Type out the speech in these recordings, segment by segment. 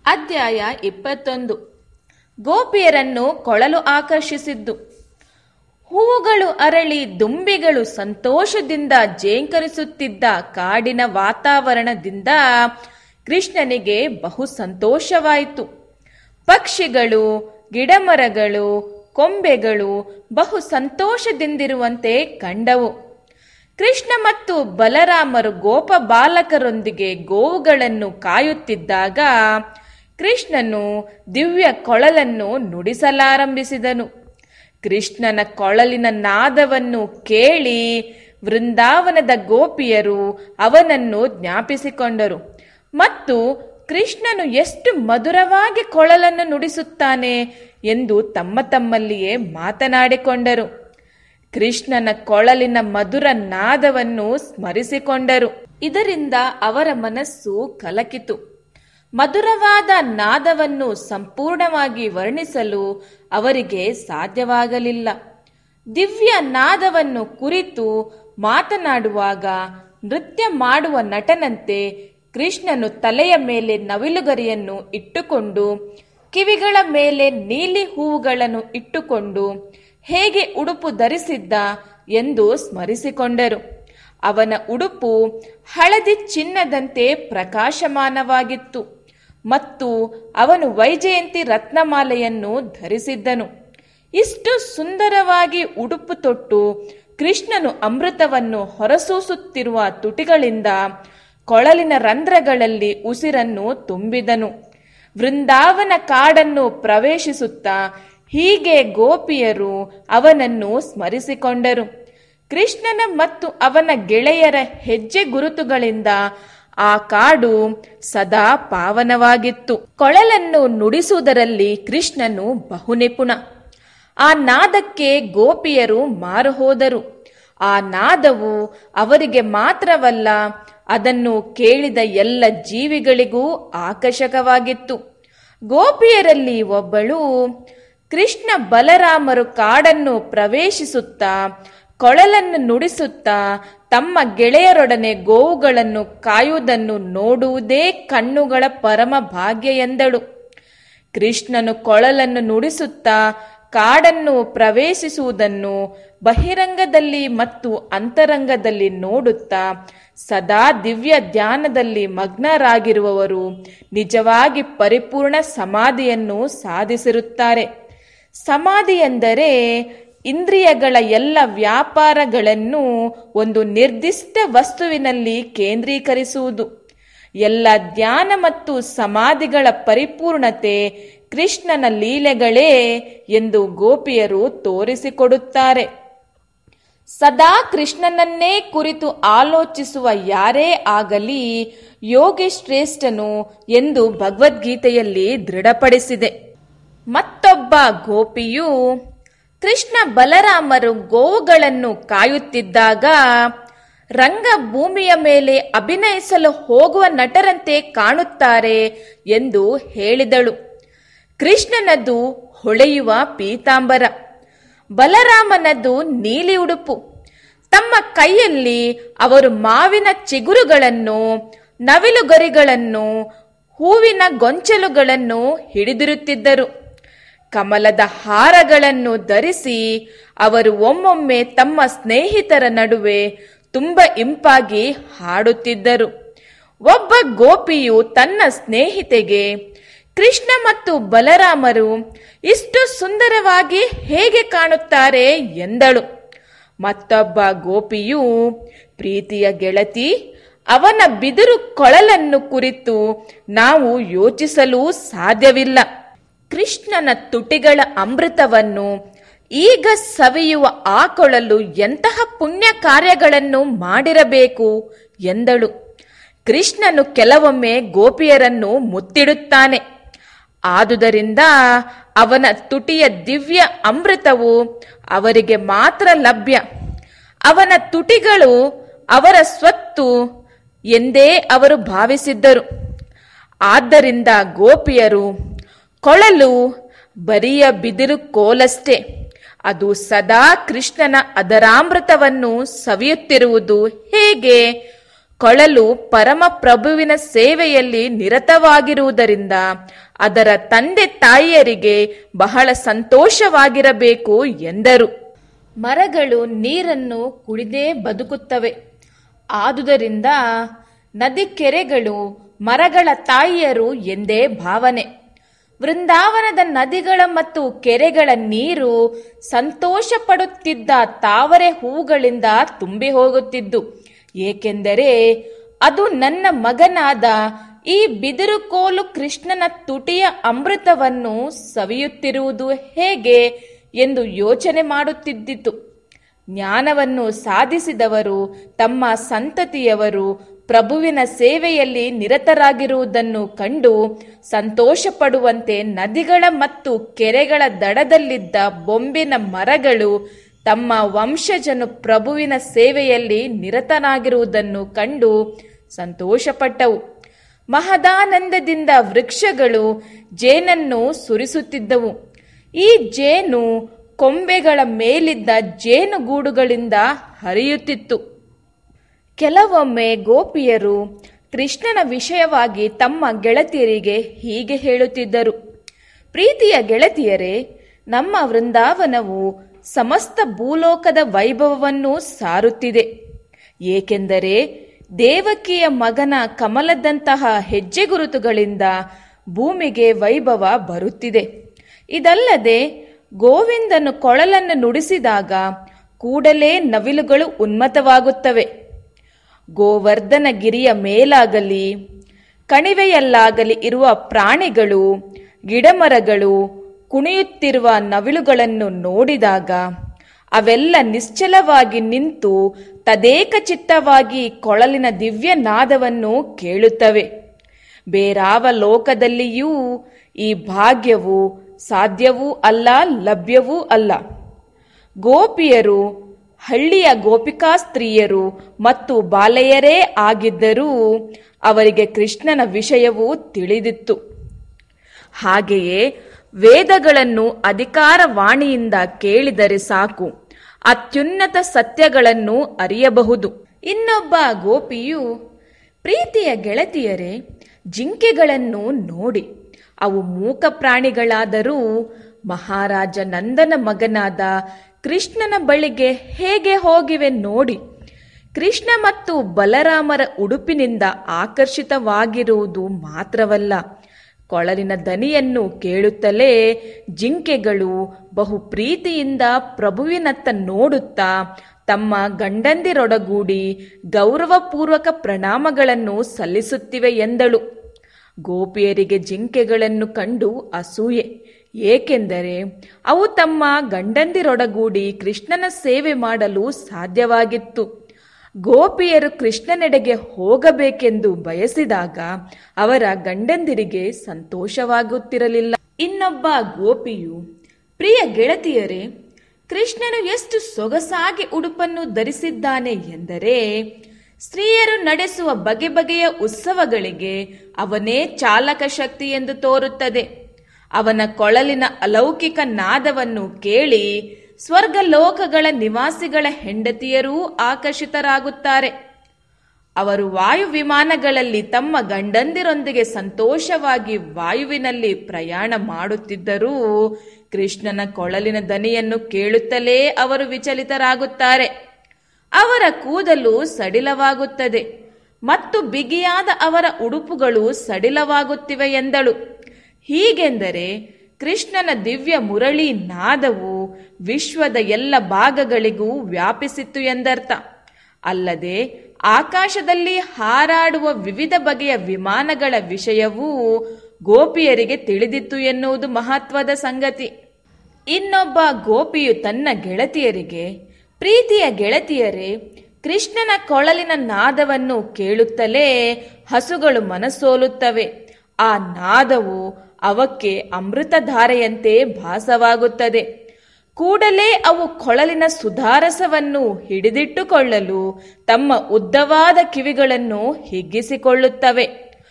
ಅಧ್ಯಾಯ ಇಪ್ಪತ್ತೊಂದು ಗೋಪಿಯರನ್ನು ಕೊಳಲು ಆಕರ್ಷಿಸಿದ್ದು ಹೂವುಗಳು ಅರಳಿ ದುಂಬಿಗಳು ಸಂತೋಷದಿಂದ ಜೇಂಕರಿಸುತ್ತಿದ್ದ ಕಾಡಿನ ವಾತಾವರಣದಿಂದ ಕೃಷ್ಣನಿಗೆ ಬಹು ಸಂತೋಷವಾಯಿತು ಪಕ್ಷಿಗಳು ಗಿಡಮರಗಳು ಕೊಂಬೆಗಳು ಬಹು ಸಂತೋಷದಿಂದಿರುವಂತೆ ಕಂಡವು ಕೃಷ್ಣ ಮತ್ತು ಬಲರಾಮರು ಗೋಪ ಬಾಲಕರೊಂದಿಗೆ ಗೋವುಗಳನ್ನು ಕಾಯುತ್ತಿದ್ದಾಗ ಕೃಷ್ಣನು ದಿವ್ಯ ಕೊಳಲನ್ನು ನುಡಿಸಲಾರಂಭಿಸಿದನು ಕೃಷ್ಣನ ಕೊಳಲಿನ ನಾದವನ್ನು ಕೇಳಿ ವೃಂದಾವನದ ಗೋಪಿಯರು ಅವನನ್ನು ಜ್ಞಾಪಿಸಿಕೊಂಡರು ಮತ್ತು ಕೃಷ್ಣನು ಎಷ್ಟು ಮಧುರವಾಗಿ ಕೊಳಲನ್ನು ನುಡಿಸುತ್ತಾನೆ ಎಂದು ತಮ್ಮ ತಮ್ಮಲ್ಲಿಯೇ ಮಾತನಾಡಿಕೊಂಡರು ಕೃಷ್ಣನ ಕೊಳಲಿನ ಮಧುರ ನಾದವನ್ನು ಸ್ಮರಿಸಿಕೊಂಡರು ಇದರಿಂದ ಅವರ ಮನಸ್ಸು ಕಲಕಿತು ಮಧುರವಾದ ನಾದವನ್ನು ಸಂಪೂರ್ಣವಾಗಿ ವರ್ಣಿಸಲು ಅವರಿಗೆ ಸಾಧ್ಯವಾಗಲಿಲ್ಲ ದಿವ್ಯ ನಾದವನ್ನು ಕುರಿತು ಮಾತನಾಡುವಾಗ ನೃತ್ಯ ಮಾಡುವ ನಟನಂತೆ ಕೃಷ್ಣನು ತಲೆಯ ಮೇಲೆ ನವಿಲುಗರಿಯನ್ನು ಇಟ್ಟುಕೊಂಡು ಕಿವಿಗಳ ಮೇಲೆ ನೀಲಿ ಹೂವುಗಳನ್ನು ಇಟ್ಟುಕೊಂಡು ಹೇಗೆ ಉಡುಪು ಧರಿಸಿದ್ದ ಎಂದು ಸ್ಮರಿಸಿಕೊಂಡರು ಅವನ ಉಡುಪು ಹಳದಿ ಚಿನ್ನದಂತೆ ಪ್ರಕಾಶಮಾನವಾಗಿತ್ತು ಮತ್ತು ಅವನು ವೈಜಯಂತಿ ರತ್ನಮಾಲೆಯನ್ನು ಧರಿಸಿದ್ದನು ಇಷ್ಟು ಸುಂದರವಾಗಿ ಉಡುಪು ತೊಟ್ಟು ಕೃಷ್ಣನು ಅಮೃತವನ್ನು ಹೊರಸೂಸುತ್ತಿರುವ ತುಟಿಗಳಿಂದ ಕೊಳಲಿನ ರಂಧ್ರಗಳಲ್ಲಿ ಉಸಿರನ್ನು ತುಂಬಿದನು ವೃಂದಾವನ ಕಾಡನ್ನು ಪ್ರವೇಶಿಸುತ್ತಾ ಹೀಗೆ ಗೋಪಿಯರು ಅವನನ್ನು ಸ್ಮರಿಸಿಕೊಂಡರು ಕೃಷ್ಣನ ಮತ್ತು ಅವನ ಗೆಳೆಯರ ಹೆಜ್ಜೆ ಗುರುತುಗಳಿಂದ ಆ ಕಾಡು ಸದಾ ಪಾವನವಾಗಿತ್ತು ಕೊಳಲನ್ನು ನುಡಿಸುವುದರಲ್ಲಿ ಕೃಷ್ಣನು ಬಹುನಿಪುಣ ಆ ನಾದಕ್ಕೆ ಗೋಪಿಯರು ಮಾರು ಹೋದರು ಆ ನಾದವು ಅವರಿಗೆ ಮಾತ್ರವಲ್ಲ ಅದನ್ನು ಕೇಳಿದ ಎಲ್ಲ ಜೀವಿಗಳಿಗೂ ಆಕರ್ಷಕವಾಗಿತ್ತು ಗೋಪಿಯರಲ್ಲಿ ಒಬ್ಬಳು ಕೃಷ್ಣ ಬಲರಾಮರು ಕಾಡನ್ನು ಪ್ರವೇಶಿಸುತ್ತಾ ಕೊಳಲನ್ನು ನುಡಿಸುತ್ತಾ ತಮ್ಮ ಗೆಳೆಯರೊಡನೆ ಗೋವುಗಳನ್ನು ಕಾಯುವುದನ್ನು ನೋಡುವುದೇ ಕಣ್ಣುಗಳ ಪರಮ ಭಾಗ್ಯ ಎಂದಳು ಕೃಷ್ಣನು ಕೊಳಲನ್ನು ನುಡಿಸುತ್ತಾ ಕಾಡನ್ನು ಪ್ರವೇಶಿಸುವುದನ್ನು ಬಹಿರಂಗದಲ್ಲಿ ಮತ್ತು ಅಂತರಂಗದಲ್ಲಿ ನೋಡುತ್ತಾ ಸದಾ ದಿವ್ಯ ಧ್ಯಾನದಲ್ಲಿ ಮಗ್ನರಾಗಿರುವವರು ನಿಜವಾಗಿ ಪರಿಪೂರ್ಣ ಸಮಾಧಿಯನ್ನು ಸಾಧಿಸಿರುತ್ತಾರೆ ಸಮಾಧಿ ಎಂದರೆ ಇಂದ್ರಿಯಗಳ ಎಲ್ಲ ವ್ಯಾಪಾರಗಳನ್ನು ಒಂದು ನಿರ್ದಿಷ್ಟ ವಸ್ತುವಿನಲ್ಲಿ ಕೇಂದ್ರೀಕರಿಸುವುದು ಎಲ್ಲ ಧ್ಯಾನ ಮತ್ತು ಸಮಾಧಿಗಳ ಪರಿಪೂರ್ಣತೆ ಕೃಷ್ಣನ ಲೀಲೆಗಳೇ ಎಂದು ಗೋಪಿಯರು ತೋರಿಸಿಕೊಡುತ್ತಾರೆ ಸದಾ ಕೃಷ್ಣನನ್ನೇ ಕುರಿತು ಆಲೋಚಿಸುವ ಯಾರೇ ಆಗಲಿ ಯೋಗಿ ಶ್ರೇಷ್ಠನು ಎಂದು ಭಗವದ್ಗೀತೆಯಲ್ಲಿ ದೃಢಪಡಿಸಿದೆ ಮತ್ತೊಬ್ಬ ಗೋಪಿಯು ಕೃಷ್ಣ ಬಲರಾಮರು ಗೋವುಗಳನ್ನು ಕಾಯುತ್ತಿದ್ದಾಗ ರಂಗಭೂಮಿಯ ಮೇಲೆ ಅಭಿನಯಿಸಲು ಹೋಗುವ ನಟರಂತೆ ಕಾಣುತ್ತಾರೆ ಎಂದು ಹೇಳಿದಳು ಕೃಷ್ಣನದು ಹೊಳೆಯುವ ಪೀತಾಂಬರ ಬಲರಾಮನದು ನೀಲಿ ಉಡುಪು ತಮ್ಮ ಕೈಯಲ್ಲಿ ಅವರು ಮಾವಿನ ಚಿಗುರುಗಳನ್ನು ನವಿಲುಗರಿಗಳನ್ನು ಹೂವಿನ ಗೊಂಚಲುಗಳನ್ನು ಹಿಡಿದಿರುತ್ತಿದ್ದರು ಕಮಲದ ಹಾರಗಳನ್ನು ಧರಿಸಿ ಅವರು ಒಮ್ಮೊಮ್ಮೆ ತಮ್ಮ ಸ್ನೇಹಿತರ ನಡುವೆ ತುಂಬ ಇಂಪಾಗಿ ಹಾಡುತ್ತಿದ್ದರು ಒಬ್ಬ ಗೋಪಿಯು ತನ್ನ ಸ್ನೇಹಿತೆಗೆ ಕೃಷ್ಣ ಮತ್ತು ಬಲರಾಮರು ಇಷ್ಟು ಸುಂದರವಾಗಿ ಹೇಗೆ ಕಾಣುತ್ತಾರೆ ಎಂದಳು ಮತ್ತೊಬ್ಬ ಗೋಪಿಯು ಪ್ರೀತಿಯ ಗೆಳತಿ ಅವನ ಬಿದಿರು ಕೊಳಲನ್ನು ಕುರಿತು ನಾವು ಯೋಚಿಸಲು ಸಾಧ್ಯವಿಲ್ಲ ಕೃಷ್ಣನ ತುಟಿಗಳ ಅಮೃತವನ್ನು ಈಗ ಸವಿಯುವ ಆ ಕೊಳಲು ಎಂತಹ ಪುಣ್ಯ ಕಾರ್ಯಗಳನ್ನು ಮಾಡಿರಬೇಕು ಎಂದಳು ಕೃಷ್ಣನು ಕೆಲವೊಮ್ಮೆ ಗೋಪಿಯರನ್ನು ಮುತ್ತಿಡುತ್ತಾನೆ ಆದುದರಿಂದ ಅವನ ತುಟಿಯ ದಿವ್ಯ ಅಮೃತವು ಅವರಿಗೆ ಮಾತ್ರ ಲಭ್ಯ ಅವನ ತುಟಿಗಳು ಅವರ ಸ್ವತ್ತು ಎಂದೇ ಅವರು ಭಾವಿಸಿದ್ದರು ಆದ್ದರಿಂದ ಗೋಪಿಯರು ಕೊಳಲು ಬರಿಯ ಬಿದಿರು ಕೋಲಷ್ಟೇ ಅದು ಸದಾ ಕೃಷ್ಣನ ಅದರಾಮೃತವನ್ನು ಸವಿಯುತ್ತಿರುವುದು ಹೇಗೆ ಕೊಳಲು ಪರಮಪ್ರಭುವಿನ ಸೇವೆಯಲ್ಲಿ ನಿರತವಾಗಿರುವುದರಿಂದ ಅದರ ತಂದೆ ತಾಯಿಯರಿಗೆ ಬಹಳ ಸಂತೋಷವಾಗಿರಬೇಕು ಎಂದರು ಮರಗಳು ನೀರನ್ನು ಕುಡಿದೇ ಬದುಕುತ್ತವೆ ಆದುದರಿಂದ ನದಿ ಕೆರೆಗಳು ಮರಗಳ ತಾಯಿಯರು ಎಂದೇ ಭಾವನೆ ವೃಂದಾವನದ ನದಿಗಳ ಮತ್ತು ಕೆರೆಗಳ ನೀರು ಸಂತೋಷ ಪಡುತ್ತಿದ್ದ ತಾವರೆ ಹೂಗಳಿಂದ ತುಂಬಿ ಹೋಗುತ್ತಿದ್ದು ಏಕೆಂದರೆ ಅದು ನನ್ನ ಮಗನಾದ ಈ ಬಿದಿರುಕೋಲು ಕೃಷ್ಣನ ತುಟಿಯ ಅಮೃತವನ್ನು ಸವಿಯುತ್ತಿರುವುದು ಹೇಗೆ ಎಂದು ಯೋಚನೆ ಮಾಡುತ್ತಿದ್ದಿತು ಜ್ಞಾನವನ್ನು ಸಾಧಿಸಿದವರು ತಮ್ಮ ಸಂತತಿಯವರು ಪ್ರಭುವಿನ ಸೇವೆಯಲ್ಲಿ ನಿರತರಾಗಿರುವುದನ್ನು ಕಂಡು ಸಂತೋಷಪಡುವಂತೆ ನದಿಗಳ ಮತ್ತು ಕೆರೆಗಳ ದಡದಲ್ಲಿದ್ದ ಬೊಂಬಿನ ಮರಗಳು ತಮ್ಮ ವಂಶಜನು ಪ್ರಭುವಿನ ಸೇವೆಯಲ್ಲಿ ನಿರತನಾಗಿರುವುದನ್ನು ಕಂಡು ಸಂತೋಷಪಟ್ಟವು ಮಹದಾನಂದದಿಂದ ವೃಕ್ಷಗಳು ಜೇನನ್ನು ಸುರಿಸುತ್ತಿದ್ದವು ಈ ಜೇನು ಕೊಂಬೆಗಳ ಮೇಲಿದ್ದ ಜೇನುಗೂಡುಗಳಿಂದ ಹರಿಯುತ್ತಿತ್ತು ಕೆಲವೊಮ್ಮೆ ಗೋಪಿಯರು ಕೃಷ್ಣನ ವಿಷಯವಾಗಿ ತಮ್ಮ ಗೆಳತಿಯರಿಗೆ ಹೀಗೆ ಹೇಳುತ್ತಿದ್ದರು ಪ್ರೀತಿಯ ಗೆಳತಿಯರೇ ನಮ್ಮ ವೃಂದಾವನವು ಸಮಸ್ತ ಭೂಲೋಕದ ವೈಭವವನ್ನು ಸಾರುತ್ತಿದೆ ಏಕೆಂದರೆ ದೇವಕಿಯ ಮಗನ ಕಮಲದಂತಹ ಹೆಜ್ಜೆ ಗುರುತುಗಳಿಂದ ಭೂಮಿಗೆ ವೈಭವ ಬರುತ್ತಿದೆ ಇದಲ್ಲದೆ ಗೋವಿಂದನು ಕೊಳಲನ್ನು ನುಡಿಸಿದಾಗ ಕೂಡಲೇ ನವಿಲುಗಳು ಉನ್ಮತವಾಗುತ್ತವೆ ಗೋವರ್ಧನ ಗಿರಿಯ ಮೇಲಾಗಲಿ ಕಣಿವೆಯಲ್ಲಾಗಲಿ ಇರುವ ಪ್ರಾಣಿಗಳು ಗಿಡಮರಗಳು ಕುಣಿಯುತ್ತಿರುವ ನವಿಲುಗಳನ್ನು ನೋಡಿದಾಗ ಅವೆಲ್ಲ ನಿಶ್ಚಲವಾಗಿ ನಿಂತು ತದೇಕ ಚಿತ್ತವಾಗಿ ಕೊಳಲಿನ ದಿವ್ಯ ನಾದವನ್ನು ಕೇಳುತ್ತವೆ ಬೇರಾವ ಲೋಕದಲ್ಲಿಯೂ ಈ ಭಾಗ್ಯವು ಸಾಧ್ಯವೂ ಅಲ್ಲ ಲಭ್ಯವೂ ಅಲ್ಲ ಗೋಪಿಯರು ಹಳ್ಳಿಯ ಗೋಪಿಕಾ ಸ್ತ್ರೀಯರು ಮತ್ತು ಬಾಲೆಯರೇ ಆಗಿದ್ದರೂ ಅವರಿಗೆ ಕೃಷ್ಣನ ವಿಷಯವು ತಿಳಿದಿತ್ತು ಹಾಗೆಯೇ ವೇದಗಳನ್ನು ಅಧಿಕಾರವಾಣಿಯಿಂದ ಕೇಳಿದರೆ ಸಾಕು ಅತ್ಯುನ್ನತ ಸತ್ಯಗಳನ್ನು ಅರಿಯಬಹುದು ಇನ್ನೊಬ್ಬ ಗೋಪಿಯು ಪ್ರೀತಿಯ ಗೆಳತಿಯರೇ ಜಿಂಕೆಗಳನ್ನು ನೋಡಿ ಅವು ಮೂಕ ಪ್ರಾಣಿಗಳಾದರೂ ಮಹಾರಾಜ ನಂದನ ಮಗನಾದ ಕೃಷ್ಣನ ಬಳಿಗೆ ಹೇಗೆ ಹೋಗಿವೆ ನೋಡಿ ಕೃಷ್ಣ ಮತ್ತು ಬಲರಾಮರ ಉಡುಪಿನಿಂದ ಆಕರ್ಷಿತವಾಗಿರುವುದು ಮಾತ್ರವಲ್ಲ ಕೊಳಲಿನ ದನಿಯನ್ನು ಕೇಳುತ್ತಲೇ ಜಿಂಕೆಗಳು ಬಹು ಪ್ರೀತಿಯಿಂದ ಪ್ರಭುವಿನತ್ತ ನೋಡುತ್ತಾ ತಮ್ಮ ಗಂಡಂದಿರೊಡಗೂಡಿ ಗೌರವಪೂರ್ವಕ ಪ್ರಣಾಮಗಳನ್ನು ಸಲ್ಲಿಸುತ್ತಿವೆ ಎಂದಳು ಗೋಪಿಯರಿಗೆ ಜಿಂಕೆಗಳನ್ನು ಕಂಡು ಅಸೂಯೆ ಏಕೆಂದರೆ ಅವು ತಮ್ಮ ಗಂಡಂದಿರೊಡಗೂಡಿ ಕೃಷ್ಣನ ಸೇವೆ ಮಾಡಲು ಸಾಧ್ಯವಾಗಿತ್ತು ಗೋಪಿಯರು ಕೃಷ್ಣನೆಡೆಗೆ ಹೋಗಬೇಕೆಂದು ಬಯಸಿದಾಗ ಅವರ ಗಂಡಂದಿರಿಗೆ ಸಂತೋಷವಾಗುತ್ತಿರಲಿಲ್ಲ ಇನ್ನೊಬ್ಬ ಗೋಪಿಯು ಪ್ರಿಯ ಗೆಳತಿಯರೇ ಕೃಷ್ಣನು ಎಷ್ಟು ಸೊಗಸಾಗಿ ಉಡುಪನ್ನು ಧರಿಸಿದ್ದಾನೆ ಎಂದರೆ ಸ್ತ್ರೀಯರು ನಡೆಸುವ ಬಗೆ ಬಗೆಯ ಉತ್ಸವಗಳಿಗೆ ಅವನೇ ಚಾಲಕ ಶಕ್ತಿ ಎಂದು ತೋರುತ್ತದೆ ಅವನ ಕೊಳಲಿನ ಅಲೌಕಿಕ ನಾದವನ್ನು ಕೇಳಿ ಸ್ವರ್ಗ ಲೋಕಗಳ ನಿವಾಸಿಗಳ ಹೆಂಡತಿಯರೂ ಆಕರ್ಷಿತರಾಗುತ್ತಾರೆ ಅವರು ವಾಯು ವಿಮಾನಗಳಲ್ಲಿ ತಮ್ಮ ಗಂಡಂದಿರೊಂದಿಗೆ ಸಂತೋಷವಾಗಿ ವಾಯುವಿನಲ್ಲಿ ಪ್ರಯಾಣ ಮಾಡುತ್ತಿದ್ದರೂ ಕೃಷ್ಣನ ಕೊಳಲಿನ ದನಿಯನ್ನು ಕೇಳುತ್ತಲೇ ಅವರು ವಿಚಲಿತರಾಗುತ್ತಾರೆ ಅವರ ಕೂದಲು ಸಡಿಲವಾಗುತ್ತದೆ ಮತ್ತು ಬಿಗಿಯಾದ ಅವರ ಉಡುಪುಗಳು ಸಡಿಲವಾಗುತ್ತಿವೆ ಎಂದಳು ಹೀಗೆಂದರೆ ಕೃಷ್ಣನ ದಿವ್ಯ ಮುರಳಿ ನಾದವು ವಿಶ್ವದ ಎಲ್ಲ ಭಾಗಗಳಿಗೂ ವ್ಯಾಪಿಸಿತ್ತು ಎಂದರ್ಥ ಅಲ್ಲದೆ ಆಕಾಶದಲ್ಲಿ ಹಾರಾಡುವ ವಿವಿಧ ಬಗೆಯ ವಿಮಾನಗಳ ವಿಷಯವೂ ಗೋಪಿಯರಿಗೆ ತಿಳಿದಿತ್ತು ಎನ್ನುವುದು ಮಹತ್ವದ ಸಂಗತಿ ಇನ್ನೊಬ್ಬ ಗೋಪಿಯು ತನ್ನ ಗೆಳತಿಯರಿಗೆ ಪ್ರೀತಿಯ ಗೆಳತಿಯರೇ ಕೃಷ್ಣನ ಕೊಳಲಿನ ನಾದವನ್ನು ಕೇಳುತ್ತಲೇ ಹಸುಗಳು ಮನಸೋಲುತ್ತವೆ ಆ ನಾದವು ಅವಕ್ಕೆ ಅಮೃತಧಾರೆಯಂತೆ ಭಾಸವಾಗುತ್ತದೆ ಕೂಡಲೇ ಅವು ಕೊಳಲಿನ ಸುಧಾರಸವನ್ನು ಹಿಡಿದಿಟ್ಟುಕೊಳ್ಳಲು ತಮ್ಮ ಉದ್ದವಾದ ಕಿವಿಗಳನ್ನು ಹಿಗ್ಗಿಸಿಕೊಳ್ಳುತ್ತವೆ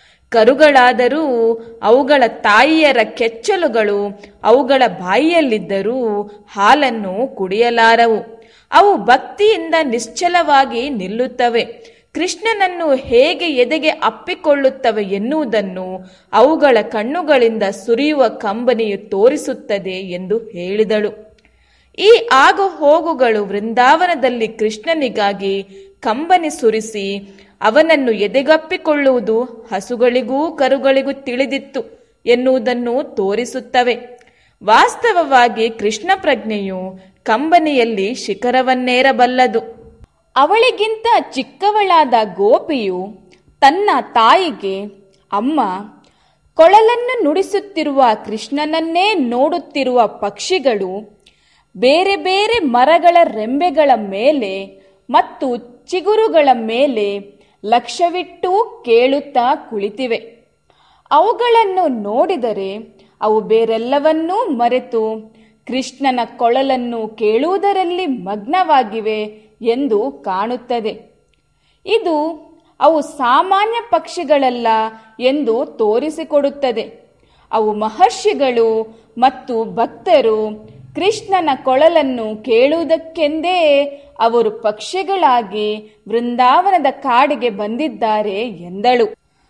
ಕರುಗಳಾದರೂ ಅವುಗಳ ತಾಯಿಯರ ಕೆಚ್ಚಲುಗಳು ಅವುಗಳ ಬಾಯಿಯಲ್ಲಿದ್ದರೂ ಹಾಲನ್ನು ಕುಡಿಯಲಾರವು ಅವು ಭಕ್ತಿಯಿಂದ ನಿಶ್ಚಲವಾಗಿ ನಿಲ್ಲುತ್ತವೆ ಕೃಷ್ಣನನ್ನು ಹೇಗೆ ಎದೆಗೆ ಅಪ್ಪಿಕೊಳ್ಳುತ್ತವೆ ಎನ್ನುವುದನ್ನು ಅವುಗಳ ಕಣ್ಣುಗಳಿಂದ ಸುರಿಯುವ ಕಂಬನಿಯು ತೋರಿಸುತ್ತದೆ ಎಂದು ಹೇಳಿದಳು ಈ ಆಗು ಹೋಗುಗಳು ವೃಂದಾವನದಲ್ಲಿ ಕೃಷ್ಣನಿಗಾಗಿ ಕಂಬನಿ ಸುರಿಸಿ ಅವನನ್ನು ಎದೆಗಪ್ಪಿಕೊಳ್ಳುವುದು ಹಸುಗಳಿಗೂ ಕರುಗಳಿಗೂ ತಿಳಿದಿತ್ತು ಎನ್ನುವುದನ್ನು ತೋರಿಸುತ್ತವೆ ವಾಸ್ತವವಾಗಿ ಕೃಷ್ಣ ಪ್ರಜ್ಞೆಯು ಕಂಬನಿಯಲ್ಲಿ ಶಿಖರವನ್ನೇರಬಲ್ಲದು ಅವಳಿಗಿಂತ ಚಿಕ್ಕವಳಾದ ಗೋಪಿಯು ತನ್ನ ತಾಯಿಗೆ ಅಮ್ಮ ಕೊಳಲನ್ನು ನುಡಿಸುತ್ತಿರುವ ಕೃಷ್ಣನನ್ನೇ ನೋಡುತ್ತಿರುವ ಪಕ್ಷಿಗಳು ಬೇರೆ ಬೇರೆ ಮರಗಳ ರೆಂಬೆಗಳ ಮೇಲೆ ಮತ್ತು ಚಿಗುರುಗಳ ಮೇಲೆ ಲಕ್ಷ್ಯವಿಟ್ಟು ಕೇಳುತ್ತಾ ಕುಳಿತಿವೆ ಅವುಗಳನ್ನು ನೋಡಿದರೆ ಅವು ಬೇರೆಲ್ಲವನ್ನೂ ಮರೆತು ಕೃಷ್ಣನ ಕೊಳಲನ್ನು ಕೇಳುವುದರಲ್ಲಿ ಮಗ್ನವಾಗಿವೆ ಎಂದು ಕಾಣುತ್ತದೆ ಇದು ಅವು ಸಾಮಾನ್ಯ ಪಕ್ಷಿಗಳಲ್ಲ ಎಂದು ತೋರಿಸಿಕೊಡುತ್ತದೆ ಅವು ಮಹರ್ಷಿಗಳು ಮತ್ತು ಭಕ್ತರು ಕೃಷ್ಣನ ಕೊಳಲನ್ನು ಕೇಳುವುದಕ್ಕೆಂದೇ ಅವರು ಪಕ್ಷಿಗಳಾಗಿ ವೃಂದಾವನದ ಕಾಡಿಗೆ ಬಂದಿದ್ದಾರೆ ಎಂದಳು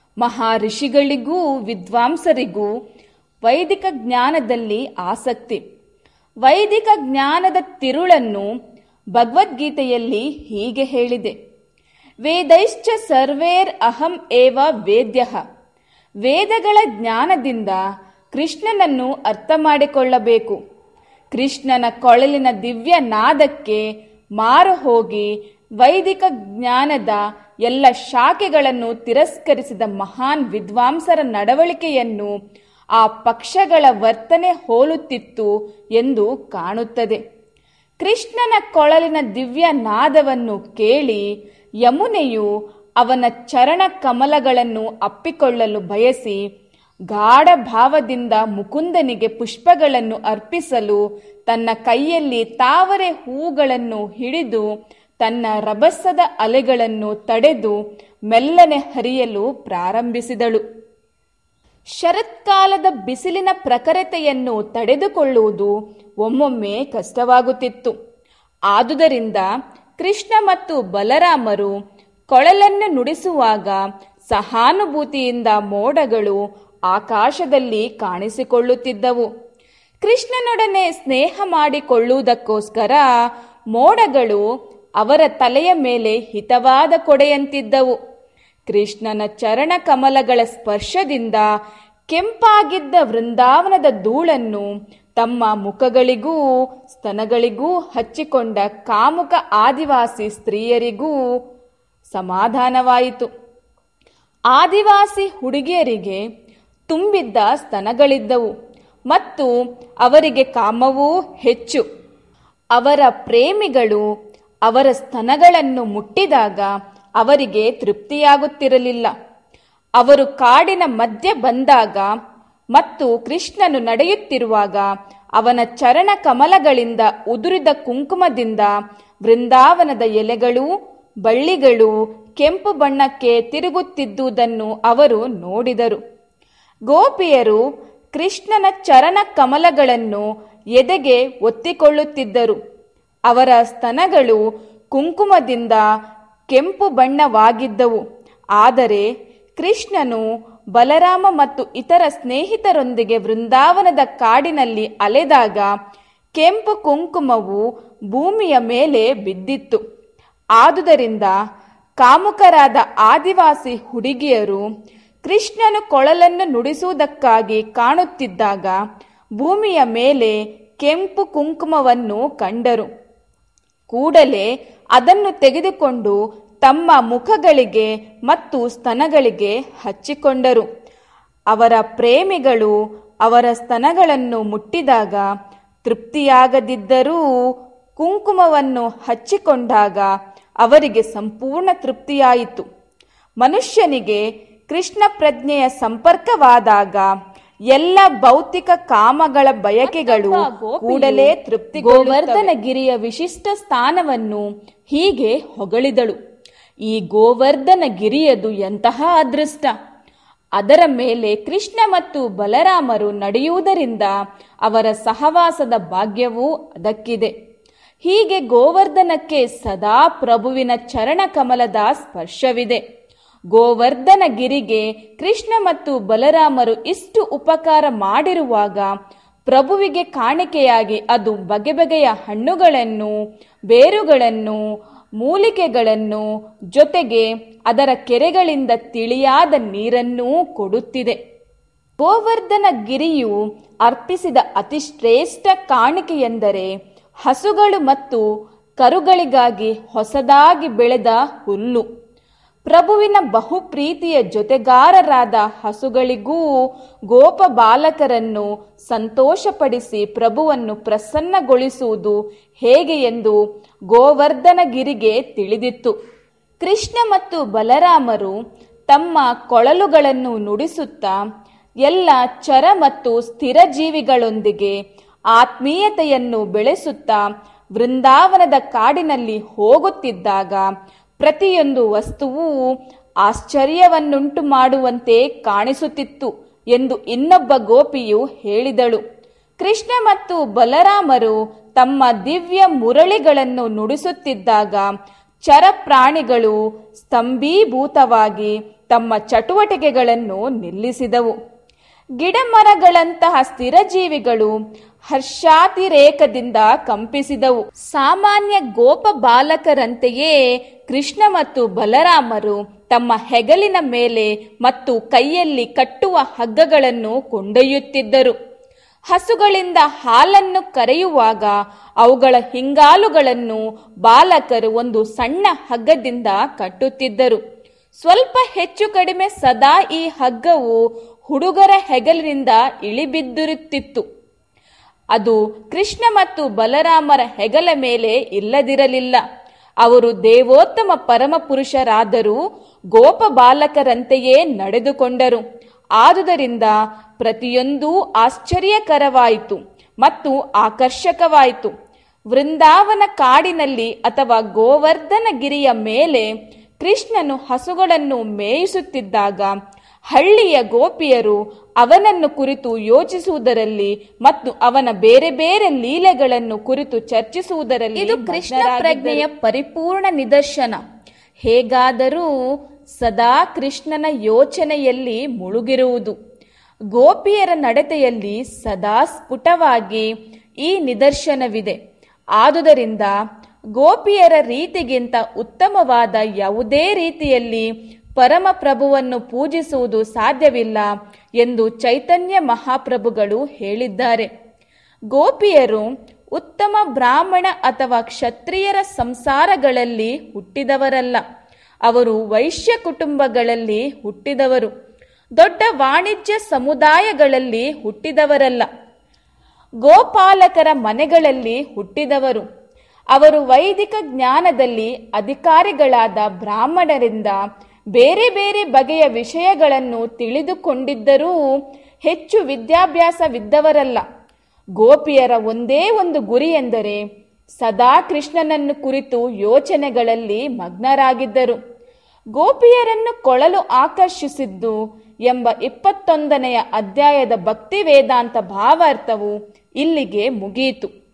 ಮಹಾಋಷಿಗಳಿಗೂ ವಿದ್ವಾಂಸರಿಗೂ ವೈದಿಕ ಜ್ಞಾನದಲ್ಲಿ ಆಸಕ್ತಿ ವೈದಿಕ ಜ್ಞಾನದ ತಿರುಳನ್ನು ಭಗವದ್ಗೀತೆಯಲ್ಲಿ ಹೀಗೆ ಹೇಳಿದೆ ವೇದೈಶ್ಚ ಸರ್ವೇರ್ ಅಹಂ ಏವ ವೇದ್ಯ ವೇದಗಳ ಜ್ಞಾನದಿಂದ ಕೃಷ್ಣನನ್ನು ಅರ್ಥ ಮಾಡಿಕೊಳ್ಳಬೇಕು ಕೃಷ್ಣನ ಕೊಳಲಿನ ದಿವ್ಯ ನಾದಕ್ಕೆ ಮಾರು ಹೋಗಿ ವೈದಿಕ ಜ್ಞಾನದ ಎಲ್ಲ ಶಾಖೆಗಳನ್ನು ತಿರಸ್ಕರಿಸಿದ ಮಹಾನ್ ವಿದ್ವಾಂಸರ ನಡವಳಿಕೆಯನ್ನು ಆ ಪಕ್ಷಗಳ ವರ್ತನೆ ಹೋಲುತ್ತಿತ್ತು ಎಂದು ಕಾಣುತ್ತದೆ ಕೃಷ್ಣನ ಕೊಳಲಿನ ದಿವ್ಯ ನಾದವನ್ನು ಕೇಳಿ ಯಮುನೆಯು ಅವನ ಚರಣ ಕಮಲಗಳನ್ನು ಅಪ್ಪಿಕೊಳ್ಳಲು ಬಯಸಿ ಗಾಢ ಭಾವದಿಂದ ಮುಕುಂದನಿಗೆ ಪುಷ್ಪಗಳನ್ನು ಅರ್ಪಿಸಲು ತನ್ನ ಕೈಯಲ್ಲಿ ತಾವರೆ ಹೂಗಳನ್ನು ಹಿಡಿದು ತನ್ನ ರಭಸದ ಅಲೆಗಳನ್ನು ತಡೆದು ಮೆಲ್ಲನೆ ಹರಿಯಲು ಪ್ರಾರಂಭಿಸಿದಳು ಶರತ್ಕಾಲದ ಬಿಸಿಲಿನ ಪ್ರಖರತೆಯನ್ನು ತಡೆದುಕೊಳ್ಳುವುದು ಒಮ್ಮೊಮ್ಮೆ ಕಷ್ಟವಾಗುತ್ತಿತ್ತು ಆದುದರಿಂದ ಕೃಷ್ಣ ಮತ್ತು ಬಲರಾಮರು ಕೊಳಲನ್ನು ನುಡಿಸುವಾಗ ಸಹಾನುಭೂತಿಯಿಂದ ಮೋಡಗಳು ಆಕಾಶದಲ್ಲಿ ಕಾಣಿಸಿಕೊಳ್ಳುತ್ತಿದ್ದವು ಕೃಷ್ಣನೊಡನೆ ಸ್ನೇಹ ಮಾಡಿಕೊಳ್ಳುವುದಕ್ಕೋಸ್ಕರ ಮೋಡಗಳು ಅವರ ತಲೆಯ ಮೇಲೆ ಹಿತವಾದ ಕೊಡೆಯಂತಿದ್ದವು ಕೃಷ್ಣನ ಚರಣ ಕಮಲಗಳ ಸ್ಪರ್ಶದಿಂದ ಕೆಂಪಾಗಿದ್ದ ವೃಂದಾವನದ ಧೂಳನ್ನು ತಮ್ಮ ಮುಖಗಳಿಗೂ ಸ್ತನಗಳಿಗೂ ಹಚ್ಚಿಕೊಂಡ ಕಾಮುಕ ಆದಿವಾಸಿ ಸ್ತ್ರೀಯರಿಗೂ ಸಮಾಧಾನವಾಯಿತು ಆದಿವಾಸಿ ಹುಡುಗಿಯರಿಗೆ ತುಂಬಿದ್ದ ಸ್ತನಗಳಿದ್ದವು ಮತ್ತು ಅವರಿಗೆ ಕಾಮವೂ ಹೆಚ್ಚು ಅವರ ಪ್ರೇಮಿಗಳು ಅವರ ಸ್ತನಗಳನ್ನು ಮುಟ್ಟಿದಾಗ ಅವರಿಗೆ ತೃಪ್ತಿಯಾಗುತ್ತಿರಲಿಲ್ಲ ಅವರು ಕಾಡಿನ ಮಧ್ಯೆ ಬಂದಾಗ ಮತ್ತು ಕೃಷ್ಣನು ನಡೆಯುತ್ತಿರುವಾಗ ಅವನ ಚರಣ ಕಮಲಗಳಿಂದ ಉದುರಿದ ಕುಂಕುಮದಿಂದ ವೃಂದಾವನದ ಎಲೆಗಳು ಬಳ್ಳಿಗಳು ಕೆಂಪು ಬಣ್ಣಕ್ಕೆ ತಿರುಗುತ್ತಿದ್ದುದನ್ನು ಅವರು ನೋಡಿದರು ಗೋಪಿಯರು ಕೃಷ್ಣನ ಚರಣ ಕಮಲಗಳನ್ನು ಎದೆಗೆ ಒತ್ತಿಕೊಳ್ಳುತ್ತಿದ್ದರು ಅವರ ಸ್ತನಗಳು ಕುಂಕುಮದಿಂದ ಕೆಂಪು ಬಣ್ಣವಾಗಿದ್ದವು ಆದರೆ ಕೃಷ್ಣನು ಬಲರಾಮ ಮತ್ತು ಇತರ ಸ್ನೇಹಿತರೊಂದಿಗೆ ವೃಂದಾವನದ ಕಾಡಿನಲ್ಲಿ ಅಲೆದಾಗ ಕೆಂಪು ಕುಂಕುಮವು ಭೂಮಿಯ ಮೇಲೆ ಬಿದ್ದಿತ್ತು ಆದುದರಿಂದ ಕಾಮುಕರಾದ ಆದಿವಾಸಿ ಹುಡುಗಿಯರು ಕೃಷ್ಣನು ಕೊಳಲನ್ನು ನುಡಿಸುವುದಕ್ಕಾಗಿ ಕಾಣುತ್ತಿದ್ದಾಗ ಭೂಮಿಯ ಮೇಲೆ ಕೆಂಪು ಕುಂಕುಮವನ್ನು ಕಂಡರು ಕೂಡಲೇ ಅದನ್ನು ತೆಗೆದುಕೊಂಡು ತಮ್ಮ ಮುಖಗಳಿಗೆ ಮತ್ತು ಸ್ತನಗಳಿಗೆ ಹಚ್ಚಿಕೊಂಡರು ಅವರ ಪ್ರೇಮಿಗಳು ಅವರ ಸ್ತನಗಳನ್ನು ಮುಟ್ಟಿದಾಗ ತೃಪ್ತಿಯಾಗದಿದ್ದರೂ ಕುಂಕುಮವನ್ನು ಹಚ್ಚಿಕೊಂಡಾಗ ಅವರಿಗೆ ಸಂಪೂರ್ಣ ತೃಪ್ತಿಯಾಯಿತು ಮನುಷ್ಯನಿಗೆ ಕೃಷ್ಣ ಪ್ರಜ್ಞೆಯ ಸಂಪರ್ಕವಾದಾಗ ಎಲ್ಲ ಭೌತಿಕ ಕಾಮಗಳ ಬಯಕೆಗಳು ಕೂಡಲೇ ತೃಪ್ತಿ ಗೋವರ್ಧನಗಿರಿಯ ವಿಶಿಷ್ಟ ಸ್ಥಾನವನ್ನು ಹೀಗೆ ಹೊಗಳಿದಳು ಈ ಗೋವರ್ಧನ ಗಿರಿಯದು ಎಂತಹ ಅದೃಷ್ಟ ಅದರ ಮೇಲೆ ಕೃಷ್ಣ ಮತ್ತು ಬಲರಾಮರು ನಡೆಯುವುದರಿಂದ ಅವರ ಸಹವಾಸದ ಭಾಗ್ಯವೂ ಅದಕ್ಕಿದೆ ಹೀಗೆ ಗೋವರ್ಧನಕ್ಕೆ ಸದಾ ಪ್ರಭುವಿನ ಚರಣ ಕಮಲದ ಸ್ಪರ್ಶವಿದೆ ಗೋವರ್ಧನ ಗಿರಿಗೆ ಕೃಷ್ಣ ಮತ್ತು ಬಲರಾಮರು ಇಷ್ಟು ಉಪಕಾರ ಮಾಡಿರುವಾಗ ಪ್ರಭುವಿಗೆ ಕಾಣಿಕೆಯಾಗಿ ಅದು ಬಗೆ ಬಗೆಯ ಹಣ್ಣುಗಳನ್ನು ಬೇರುಗಳನ್ನು ಮೂಲಿಕೆಗಳನ್ನು ಜೊತೆಗೆ ಅದರ ಕೆರೆಗಳಿಂದ ತಿಳಿಯಾದ ನೀರನ್ನೂ ಕೊಡುತ್ತಿದೆ ಗೋವರ್ಧನ ಗಿರಿಯು ಅರ್ಪಿಸಿದ ಅತಿ ಶ್ರೇಷ್ಠ ಕಾಣಿಕೆಯೆಂದರೆ ಹಸುಗಳು ಮತ್ತು ಕರುಗಳಿಗಾಗಿ ಹೊಸದಾಗಿ ಬೆಳೆದ ಹುಲ್ಲು ಪ್ರಭುವಿನ ಬಹುಪ್ರೀತಿಯ ಜೊತೆಗಾರರಾದ ಹಸುಗಳಿಗೂ ಗೋಪ ಬಾಲಕರನ್ನು ಸಂತೋಷಪಡಿಸಿ ಪ್ರಭುವನ್ನು ಪ್ರಸನ್ನಗೊಳಿಸುವುದು ಹೇಗೆ ಎಂದು ಗೋವರ್ಧನಗಿರಿಗೆ ತಿಳಿದಿತ್ತು ಕೃಷ್ಣ ಮತ್ತು ಬಲರಾಮರು ತಮ್ಮ ಕೊಳಲುಗಳನ್ನು ನುಡಿಸುತ್ತಾ ಎಲ್ಲ ಚರ ಮತ್ತು ಸ್ಥಿರ ಜೀವಿಗಳೊಂದಿಗೆ ಆತ್ಮೀಯತೆಯನ್ನು ಬೆಳೆಸುತ್ತಾ ವೃಂದಾವನದ ಕಾಡಿನಲ್ಲಿ ಹೋಗುತ್ತಿದ್ದಾಗ ಪ್ರತಿಯೊಂದು ವಸ್ತುವು ಆಶ್ಚರ್ಯವನ್ನುಂಟು ಮಾಡುವಂತೆ ಕಾಣಿಸುತ್ತಿತ್ತು ಎಂದು ಇನ್ನೊಬ್ಬ ಗೋಪಿಯು ಹೇಳಿದಳು ಕೃಷ್ಣ ಮತ್ತು ಬಲರಾಮರು ತಮ್ಮ ದಿವ್ಯ ಮುರಳಿಗಳನ್ನು ನುಡಿಸುತ್ತಿದ್ದಾಗ ಚರ ಪ್ರಾಣಿಗಳು ಸ್ತಂಭೀಭೂತವಾಗಿ ತಮ್ಮ ಚಟುವಟಿಕೆಗಳನ್ನು ನಿಲ್ಲಿಸಿದವು ಗಿಡಮರಗಳಂತಹ ಸ್ಥಿರಜೀವಿಗಳು ಹರ್ಷಾತಿರೇಕದಿಂದ ಕಂಪಿಸಿದವು ಸಾಮಾನ್ಯ ಗೋಪ ಬಾಲಕರಂತೆಯೇ ಕೃಷ್ಣ ಮತ್ತು ಬಲರಾಮರು ತಮ್ಮ ಹೆಗಲಿನ ಮೇಲೆ ಮತ್ತು ಕೈಯಲ್ಲಿ ಕಟ್ಟುವ ಹಗ್ಗಗಳನ್ನು ಕೊಂಡೊಯ್ಯುತ್ತಿದ್ದರು ಹಸುಗಳಿಂದ ಹಾಲನ್ನು ಕರೆಯುವಾಗ ಅವುಗಳ ಹಿಂಗಾಲುಗಳನ್ನು ಬಾಲಕರು ಒಂದು ಸಣ್ಣ ಹಗ್ಗದಿಂದ ಕಟ್ಟುತ್ತಿದ್ದರು ಸ್ವಲ್ಪ ಹೆಚ್ಚು ಕಡಿಮೆ ಸದಾ ಈ ಹಗ್ಗವು ಹುಡುಗರ ಹೆಗಲಿನಿಂದ ಇಳಿಬಿದ್ದಿರುತ್ತಿತ್ತು ಅದು ಕೃಷ್ಣ ಮತ್ತು ಬಲರಾಮರ ಹೆಗಲ ಮೇಲೆ ಇಲ್ಲದಿರಲಿಲ್ಲ ಅವರು ದೇವೋತ್ತಮ ಪರಮಪುರುಷರಾದರೂ ಗೋಪ ಬಾಲಕರಂತೆಯೇ ನಡೆದುಕೊಂಡರು ಆದುದರಿಂದ ಪ್ರತಿಯೊಂದೂ ಆಶ್ಚರ್ಯಕರವಾಯಿತು ಮತ್ತು ಆಕರ್ಷಕವಾಯಿತು ವೃಂದಾವನ ಕಾಡಿನಲ್ಲಿ ಅಥವಾ ಗೋವರ್ಧನಗಿರಿಯ ಮೇಲೆ ಕೃಷ್ಣನು ಹಸುಗಳನ್ನು ಮೇಯಿಸುತ್ತಿದ್ದಾಗ ಹಳ್ಳಿಯ ಗೋಪಿಯರು ಅವನನ್ನು ಕುರಿತು ಯೋಚಿಸುವುದರಲ್ಲಿ ಮತ್ತು ಅವನ ಬೇರೆ ಬೇರೆ ಲೀಲೆಗಳನ್ನು ಕುರಿತು ಚರ್ಚಿಸುವುದರಲ್ಲಿ ಇದು ಕೃಷ್ಣ ಪ್ರಜ್ಞೆಯ ಪರಿಪೂರ್ಣ ನಿದರ್ಶನ ಹೇಗಾದರೂ ಸದಾ ಕೃಷ್ಣನ ಯೋಚನೆಯಲ್ಲಿ ಮುಳುಗಿರುವುದು ಗೋಪಿಯರ ನಡತೆಯಲ್ಲಿ ಸದಾ ಸ್ಫುಟವಾಗಿ ಈ ನಿದರ್ಶನವಿದೆ ಆದುದರಿಂದ ಗೋಪಿಯರ ರೀತಿಗಿಂತ ಉತ್ತಮವಾದ ಯಾವುದೇ ರೀತಿಯಲ್ಲಿ ಪರಮಪ್ರಭುವನ್ನು ಪೂಜಿಸುವುದು ಸಾಧ್ಯವಿಲ್ಲ ಎಂದು ಚೈತನ್ಯ ಮಹಾಪ್ರಭುಗಳು ಹೇಳಿದ್ದಾರೆ ಗೋಪಿಯರು ಉತ್ತಮ ಬ್ರಾಹ್ಮಣ ಅಥವಾ ಕ್ಷತ್ರಿಯರ ಸಂಸಾರಗಳಲ್ಲಿ ಹುಟ್ಟಿದವರಲ್ಲ ಅವರು ವೈಶ್ಯ ಕುಟುಂಬಗಳಲ್ಲಿ ಹುಟ್ಟಿದವರು ದೊಡ್ಡ ವಾಣಿಜ್ಯ ಸಮುದಾಯಗಳಲ್ಲಿ ಹುಟ್ಟಿದವರಲ್ಲ ಗೋಪಾಲಕರ ಮನೆಗಳಲ್ಲಿ ಹುಟ್ಟಿದವರು ಅವರು ವೈದಿಕ ಜ್ಞಾನದಲ್ಲಿ ಅಧಿಕಾರಿಗಳಾದ ಬ್ರಾಹ್ಮಣರಿಂದ ಬೇರೆ ಬೇರೆ ಬಗೆಯ ವಿಷಯಗಳನ್ನು ತಿಳಿದುಕೊಂಡಿದ್ದರೂ ಹೆಚ್ಚು ವಿದ್ಯಾಭ್ಯಾಸವಿದ್ದವರಲ್ಲ ಗೋಪಿಯರ ಒಂದೇ ಒಂದು ಗುರಿ ಎಂದರೆ ಸದಾ ಕೃಷ್ಣನನ್ನು ಕುರಿತು ಯೋಚನೆಗಳಲ್ಲಿ ಮಗ್ನರಾಗಿದ್ದರು ಗೋಪಿಯರನ್ನು ಕೊಳಲು ಆಕರ್ಷಿಸಿದ್ದು ಎಂಬ ಇಪ್ಪತ್ತೊಂದನೆಯ ಅಧ್ಯಾಯದ ಭಕ್ತಿ ವೇದಾಂತ ಭಾವಾರ್ಥವು ಇಲ್ಲಿಗೆ ಮುಗಿಯಿತು